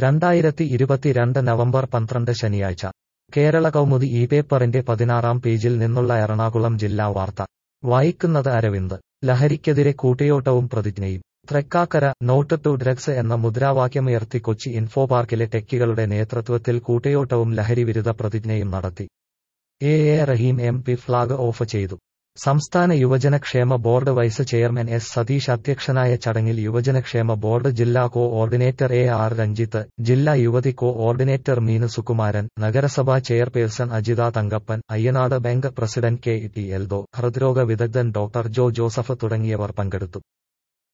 രണ്ടായിരത്തി ഇരുപത്തിരണ്ട് നവംബർ പന്ത്രണ്ട് ശനിയാഴ്ച കേരള കൗമുദി ഈ പേപ്പറിന്റെ പതിനാറാം പേജിൽ നിന്നുള്ള എറണാകുളം ജില്ലാ വാർത്ത വായിക്കുന്നത് അരവിന്ദ് ലഹരിക്കെതിരെ കൂട്ടയോട്ടവും പ്രതിജ്ഞയും തൃക്കാക്കര നോട്ട് ടു ഡ്രഗ്സ് എന്ന മുദ്രാവാക്യമുയർത്തി കൊച്ചി ഇൻഫോ പാർക്കിലെ ടെക്കികളുടെ നേതൃത്വത്തിൽ കൂട്ടയോട്ടവും ലഹരിവിരുദ്ധ പ്രതിജ്ഞയും നടത്തി A A Rahim M P flag off ചെയ്തു സംസ്ഥാന യുവജനക്ഷേമ board vice chairman S Satheesh അധ്യക്ഷനായ ചടങ്ങിൽ യുവജനക്ഷേമ ബോർഡ് ജില്ലാ coordinator A R Ranjith ജില്ലാ യുവതി കോ ഓർഡിനേറ്റർ മീനു സുകുമാരൻ നഗരസഭാ chairperson Ajitha Thankappan Ayyanad bank president K T Eldho ഹൃദ്രോഗ വിദഗ്ധൻ ഡോക്ടർ ജോ ജോസഫ് തുടങ്ങിയവർ പങ്കെടുത്തു